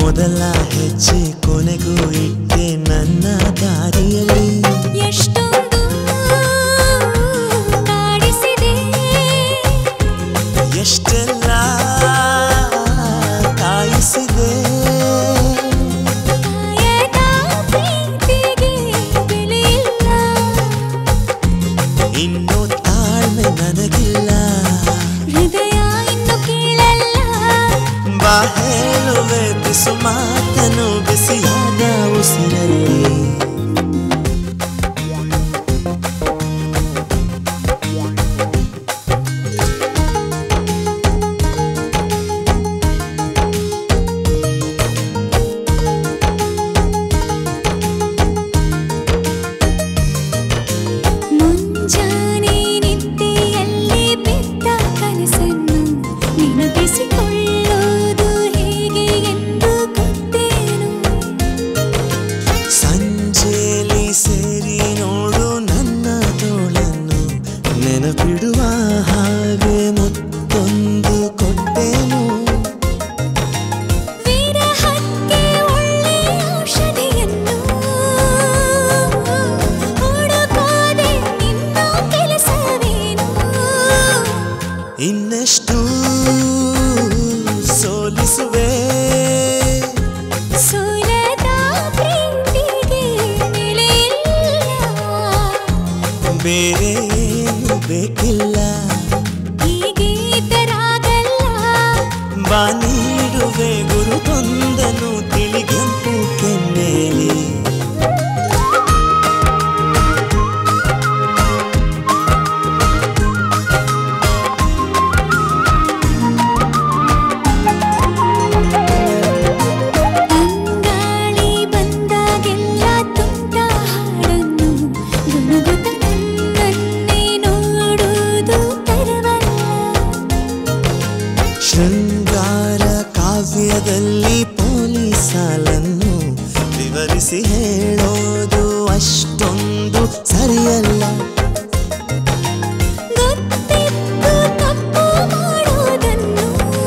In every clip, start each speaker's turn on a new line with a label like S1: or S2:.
S1: ಮೊದಲ ಹೆಜ್ಜೆ ಕೊನೆಗೂ ಇಟ್ಟೆ ನನ್ನ ದಾರಿಯಲ್ಲಿ
S2: ಎಷ್ಟೊಂದು ಕಾಡಿಸಿದೆ
S1: ಎಷ್ಟೆಲ್ಲ ಕಾಯಿಸಿದೆ
S2: ಕಾಯದ ಪ್ರೀತಿಗೆ ಬೆಲೆಯಿಲ್ಲ
S1: ಇನ್ನು ತಾಳ್ಮೆ ನನಗಿಲ್ಲ
S2: ಹೃದಯ ಇನ್ನು ಕೇಳಲ್ಲ
S1: ಬಾ ಹೇಳುವೆ ಬಿಸು ಮಾತನು ಬಿಸಿಯಾದ ಉಸಿರಲ್ಲಿ
S2: ಮುಂಜಾನೆ ನಿದ್ದೆಯಲ್ಲಿ ಬಿದ್ದ ಕನಸನ್ನು ನೆನಪಿಸಿಕೊಳ್ಳೋದು ಹೇಗೆ ಎಂದು ಗೊತ್ತೇನು
S1: ಸಂಜೆಲಿ ಸೇರಿ ನೋಡು ನನ್ನ ತೋಳನ್ನು ನೆನಪಿಡುವ ಹಾಗೆ ಮುತ್ತೊಂದು ಕೊಟ್ಟೇನು
S2: ವಿರಹಕ್ಕೆ ಒಳ್ಳೆ ಔಷಧಿಯನ್ನು ಹುಡುಕೋದೆ ನಿನ್ನ ಕೆಲಸವೇನು
S1: ಇನ್ನೆಷ್ಟು ಸೋಲಿಸುವೆ
S2: ಸೋಲದ ಪ್ರೀತಿಗೆ ಬೆಲೆಯಿಲ್ಲ
S1: ಬೇರೆ ಏನು ಬೇಕಿಲ್ಲ
S2: ಹೀಗೆ ತರಾಗಲ್ಲ
S1: ಬಾ ನೀಡುವೆ ಗುರುತೊಂದನು ತಿಳಿಗೆಂಪು ಕೆನ್ನೇಲಿ
S2: ತಂಗಾಳಿ ಬಂದಾಗೆಲ್ಲ ತುಂಟ ಹಾಡನ್ನು ಗುನುಗುತ್ತ ನನ್ನನ್ನೇ ನೋಡುವುದು ತರವಲ್ಲ
S1: ಶೃಂಗಾರ ಕಾವ್ಯದಲ್ಲಿ ಪೊಲೀಸ್ ಸಾಲನ್ನು ವಿವರಿಸಿ ಹೇಳೋದು ಅಷ್ಟೊಂದು ಸರಿಯಲ್ಲ
S2: ಗೊತ್ತಿದ್ದು ತಪ್ಪು ಮಾಡೋದನ್ನು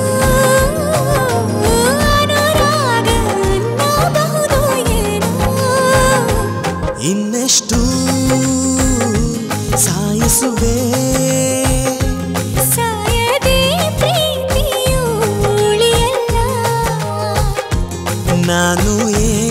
S2: ಅನುರಾಗ ಅನ್ನಬಹುದು ಏನೋ
S1: ಇನ್ನೆಷ್ಟು ಸಾಯಿಸುವೆ
S2: ಸಾಯದೆ ಪ್ರೀತಿಯು ಉಳಿಯಲ್ಲ
S1: ನಾನು